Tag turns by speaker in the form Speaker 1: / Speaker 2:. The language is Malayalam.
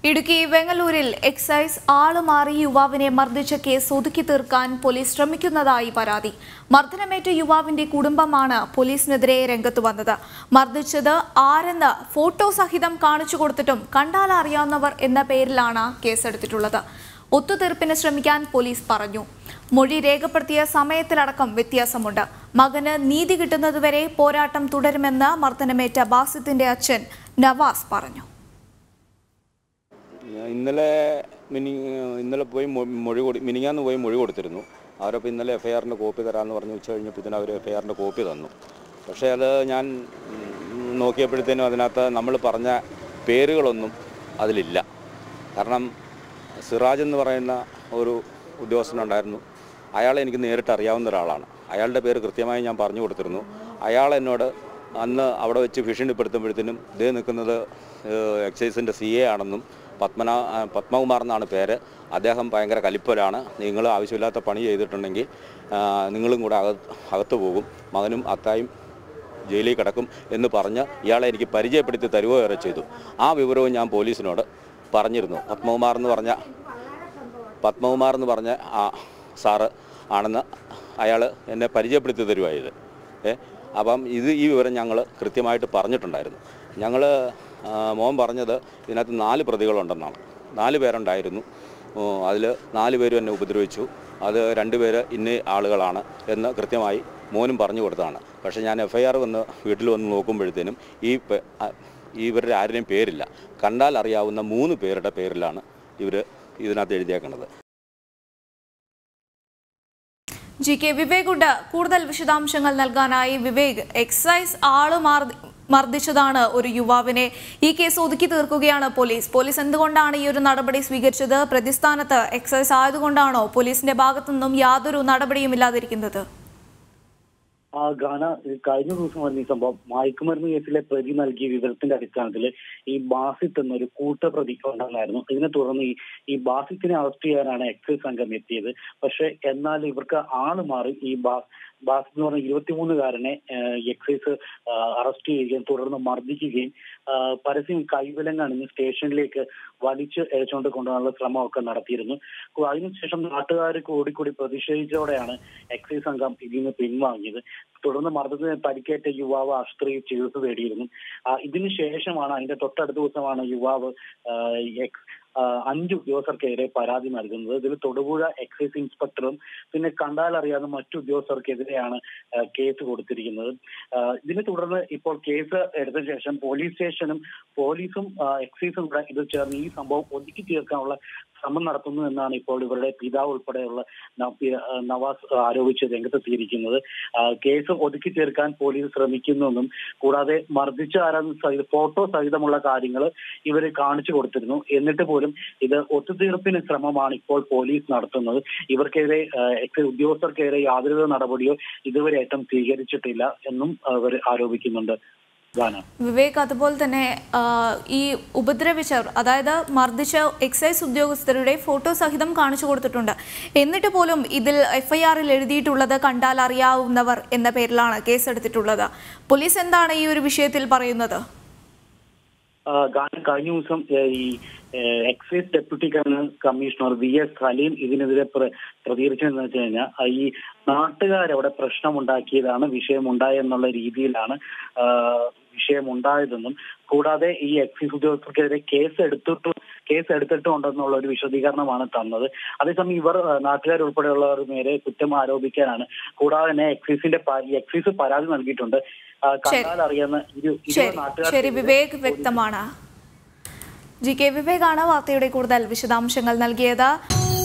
Speaker 1: ഇടുക്കി വെങ്ങലൂരിൽ എക്സൈസ് ആളുമാറി യുവാവിനെ മർദ്ദിച്ച കേസ് ഒതുക്കി തീർക്കാൻ പോലീസ് ശ്രമിക്കുന്നതായി പരാതി മർദ്ദനമേറ്റ യുവാവിന്റെ കുടുംബമാണ് പോലീസിനെതിരെ രംഗത്ത് വന്നത് മർദ്ദിച്ചത് ആരെന്ന് ഫോട്ടോ സഹിതം കാണിച്ചു കൊടുത്തിട്ടും കണ്ടാൽ അറിയാവുന്നവർ എന്ന പേരിലാണ് കേസെടുത്തിട്ടുള്ളത് ഒത്തുതീർപ്പിന് ശ്രമിക്കാൻ പോലീസ് പറഞ്ഞു മൊഴി രേഖപ്പെടുത്തിയ സമയത്തിലടക്കം വ്യത്യാസമുണ്ട് മകന് നീതി കിട്ടുന്നതുവരെ പോരാട്ടം തുടരുമെന്ന് മർദ്ദനമേറ്റ ബാസിത്തിന്റെ അച്ഛൻ നവാസ് പറഞ്ഞു
Speaker 2: ഞാൻ ഇന്നലെ മിനി ഇന്നലെ പോയി മൊ- മൊഴി കൊടു മിനിങ്ങാന്ന് പോയി മൊഴി കൊടുത്തിരുന്നു അവരപ്പോൾ ഇന്നലെ എഫ് ഐ ആറിൻ്റെ കോപ്പി തരാമെന്ന് പറഞ്ഞ് ഉച്ച കഴിഞ്ഞപ്പോഴത്തേനും അവർ എഫ് ഐ ആറിൻ്റെ കോപ്പി തന്നു പക്ഷേ അത് ഞാൻ ഉം, നോക്കിയപ്പോഴത്തേനും അതിനകത്ത് നമ്മൾ പറഞ്ഞ പേരുകളൊന്നും അതിലില്ല കാരണം സിറാജ് എന്ന് പറയുന്ന ഒരു ഉദ്യോഗസ്ഥനുണ്ടായിരുന്നു അയാളെ എനിക്ക് നേരിട്ട് അറിയാവുന്ന ഒരാളാണ് അയാളുടെ പേര് കൃത്യമായി ഞാൻ പറഞ്ഞു കൊടുത്തിരുന്നു അയാൾ എന്നോട് അന്ന് അവിടെ വെച്ച് ഭീഷണിപ്പെടുത്തുമ്പോഴത്തേനും ഇതേ നിൽക്കുന്നത് എക്സൈസിൻ്റെ സി എ ആണെന്നും പത്മനാ ആ, പത്മകുമാർ എന്നാണ് പേര് അദ്ദേഹം ഭയങ്കര കലിപ്പലാണ് നിങ്ങൾ ആവശ്യമില്ലാത്ത പണി ചെയ്തിട്ടുണ്ടെങ്കിൽ ആ, നിങ്ങളും കൂടെ അകത്ത് അകത്ത് പോകും മകനും അത്തായും ജയിലിൽ കിടക്കും എന്ന് പറഞ്ഞ് ഇയാളെ എനിക്ക് പരിചയപ്പെടുത്തി തരുവോ ഏറെ ചെയ്തു ആ വിവരവും ഞാൻ പോലീസിനോട് പറഞ്ഞിരുന്നു പത്മകുമാർ എന്ന് പറഞ്ഞ പത്മകുമാർ എന്ന് പറഞ്ഞ ആ സാറ് ആണെന്ന് അയാൾ എന്നെ പരിചയപ്പെടുത്തി തരുവായത് ഏ അപ്പം ഇത് ഈ വിവരം ഞങ്ങൾ കൃത്യമായിട്ട് പറഞ്ഞിട്ടുണ്ടായിരുന്നു ഞങ്ങൾ മോൻ പറഞ്ഞത് ഇതിനകത്ത് നാല് പ്രതികളുണ്ടെന്നാണ് നാല് പേരുണ്ടായിരുന്നു അതിൽ നാല് പേരും എന്നെ ഉപദ്രവിച്ചു അത് രണ്ട് പേര് ഇന്ന ആളുകളാണ് എന്ന് കൃത്യമായി മോനും പറഞ്ഞു കൊടുത്തതാണ് പക്ഷേ ഞാൻ എഫ് ഐ ആർ വന്ന് വീട്ടിൽ വന്ന് നോക്കുമ്പോഴത്തേനും ഈ പേ- ആ, ഇവരുടെ ആരുടെയും പേരില്ല കണ്ടാൽ അറിയാവുന്ന മൂന്ന് പേരുടെ പേരിലാണ് ഇവർ ഇതിനകത്ത് എഴുതിയേക്കുന്നത്
Speaker 1: ജി കെ വിവേക് ഉണ്ട് കൂടുതൽ വിശദാംശങ്ങൾ നൽകാനായി വിവേക് എക്സൈസ് ആള് മാർ- മർദ്ദിച്ചതാണ് ഒരു യുവാവിനെ ഈ കേസ് ഒതുക്കി തീർക്കുകയാണ് പോലീസ് പോലീസ് എന്തുകൊണ്ടാണ് ഈ ഒരു നടപടി സ്വീകരിച്ചത് പ്രതിസ്ഥാനത്ത് എക്സൈസ് ആയതുകൊണ്ടാണോ പോലീസിന്റെ ഭാഗത്തുനിന്നും യാതൊരു നടപടിയും ഇല്ലാതിരിക്കുന്നത്
Speaker 3: ആ ഗാന കഴിഞ്ഞ ദിവസം വന്ന ഈ സംഭവം മയക്കുമരുന്ന് കേസിലെ പ്രതി നൽകിയ വിവരത്തിന്റെ അടിസ്ഥാനത്തിൽ ഈ ബാസിത്ത് എന്നൊരു കൂട്ടപ്രതി ഉണ്ടെന്നായിരുന്നു ഇതിനെ തുടർന്ന് ഈ ഈ ബാസിത്തിനെ അറസ്റ്റ് ചെയ്യാനാണ് എക്സൈസ് സംഘം എത്തിയത് പക്ഷെ എന്നാൽ ഇവർക്ക് ആള് മാറി ഈ ബാ ബാസിത്ത് എന്ന് പറഞ്ഞ ഇരുപത്തിമൂന്നുകാരനെ ഏഹ്, എക്സൈസ് ആ, അറസ്റ്റ് ചെയ്യുകയും തുടർന്ന് മർദ്ദിക്കുകയും ആ, പരസ്യം കൈവിലങ്ങ് അണിഞ്ഞ് സ്റ്റേഷനിലേക്ക് വലിച്ച് അയച്ചുകൊണ്ട് കൊണ്ടുപോകാനുള്ള ശ്രമമൊക്കെ നടത്തിയിരുന്നു കു- അതിനുശേഷം നാട്ടുകാർ കൂടിക്കൂടി പ്രതിഷേധിച്ചതോടെയാണ് എക്സൈസ് സംഘം ഇതിൽ നിന്ന് പിൻവാങ്ങിയത് തുടർന്ന് മർദ്ദത്തിന് പരിക്കേറ്റ യുവാവ് ആശുപത്രിയിൽ ചികിത്സ തേടിയിരുന്നു ആ, ഇതിന് ശേഷമാണ് അതിന്റെ തൊട്ടടുത്ത ദിവസമാണ് യുവാവ് ആ, എക്സ് ആ, അഞ്ച് ഉദ്യോഗസ്ഥർക്കെതിരെ പരാതി നൽകുന്നത് ഇതിൽ തൊടുപുഴ എക്സൈസ് ഇൻസ്പെക്ടറും പിന്നെ കണ്ടാൽ അറിയാവുന്ന മറ്റു ഉദ്യോഗസ്ഥർക്കെതിരെയാണ് ആ, കേസ് കൊടുത്തിരിക്കുന്നത് ആ, ഇതിനെ തുടർന്ന് ഇപ്പോൾ കേസ് എടുത്ത ശേഷം പോലീസ് സ്റ്റേഷനും പോലീസും ആ, എക്സൈസും കൂടെ ഇത് ചേർന്ന് ഈ സംഭവം ഒതുക്കി തീർക്കാനുള്ള ശ്രമം നടത്തുന്നു എന്നാണ് ഇപ്പോൾ ഇവരുടെ പിതാവ് ഉൾപ്പെടെയുള്ള നവ- ആ, നവാസ് ആരോപിച്ച് രംഗത്തെത്തിയിരിക്കുന്നത് ആ, കേസ് ഒതുക്കി തീർക്കാൻ പോലീസ് ശ്രമിക്കുന്നുവെന്നും കൂടാതെ മർദ്ദിച്ച ആരാധന സഹിത ഫോട്ടോ സഹിതമുള്ള കാര്യങ്ങൾ ഇവര് കാണിച്ചു കൊടുത്തിരുന്നു എന്നിട്ട് പോലും ഇത് ഒത്തുതീർപ്പിന് ശ്രമമാണ് ഇപ്പോൾ പോലീസ് നടത്തുന്നത് ഇവർക്കെതിരെ ആ, എക്സൈസ് ഉദ്യോഗസ്ഥർക്കെതിരെ യാതൊരുവിധ നടപടിയോ ഇതുവരെയായിട്ടും സ്വീകരിച്ചിട്ടില്ല എന്നും അവർ ആരോപിക്കുന്നുണ്ട് ഗാന
Speaker 1: വിവേക് അതുപോലെ തന്നെ ആ, ഈ ഉപദ്രവിച്ചവർ അതായത് മർദ്ദിച്ച എക്സൈസ് ഉദ്യോഗസ്ഥരുടെ ഫോട്ടോ സഹിതം കാണിച്ചു കൊടുത്തിട്ടുണ്ട് എന്നിട്ട് പോലും ഇതിൽ എഫ്ഐആറിൽ എഴുതിയിട്ടുള്ളത് കണ്ടാൽ അറിയാവുന്നവർ എന്ന പേരിലാണ് കേസെടുത്തിട്ടുള്ളത് പോലീസ് എന്താണ് ഈ ഒരു വിഷയത്തിൽ പറയുന്നത്
Speaker 3: ആ, ഗാനം കഴിഞ്ഞ ദിവസം ഏ, ഈ ഏ, എക്സൈസ് ഡെപ്യൂട്ടി കമ്മ- കമ്മീഷണർ വി എസ് സലീം ഇതിനെതിരെ പ്ര- പ്രതികരിച്ചതെന്ന് വെച്ച് കഴിഞ്ഞാൽ ആ, ഈ നാട്ടുകാരവിടെ പ്രശ്നമുണ്ടാക്കിയതാണ് വിഷയമുണ്ടായെന്നുള്ള രീതിയിലാണ് ആ, വിഷയമുണ്ടായതെന്നും കൂടാതെ ഈ എക്സൈസ് ഉദ്യോഗസ്ഥർക്കെതിരെ കേസ് എടുത്തിട്ടു കേസ് എടുത്തിട്ടുണ്ടെന്നുള്ള ഒരു വിശദീകരണമാണ് തന്നത് അതേസമയം ഇവർ ആ, നാട്ടുകാരുൾപ്പെടെയുള്ളവർ നേരെ കുറ്റം ആരോപിക്കാനാണ് കൂടാതെ തന്നെ എക്സൈസിന്റെ പ- ഈ എക്സൈസ് പരാതി നൽകിയിട്ടുണ്ട് ആ, കണ്ടാൽ അറിയാവുന്ന ഇരു
Speaker 1: ശരി
Speaker 3: ഇരുപത് നാട്ടുകാർ
Speaker 1: ശരി വിവേക് വ്യക്തമാണ് ജി കെ വിവേകാണ് വാർത്തയുടെ കൂടുതൽ വിശദാംശങ്ങൾ നൽകിയത്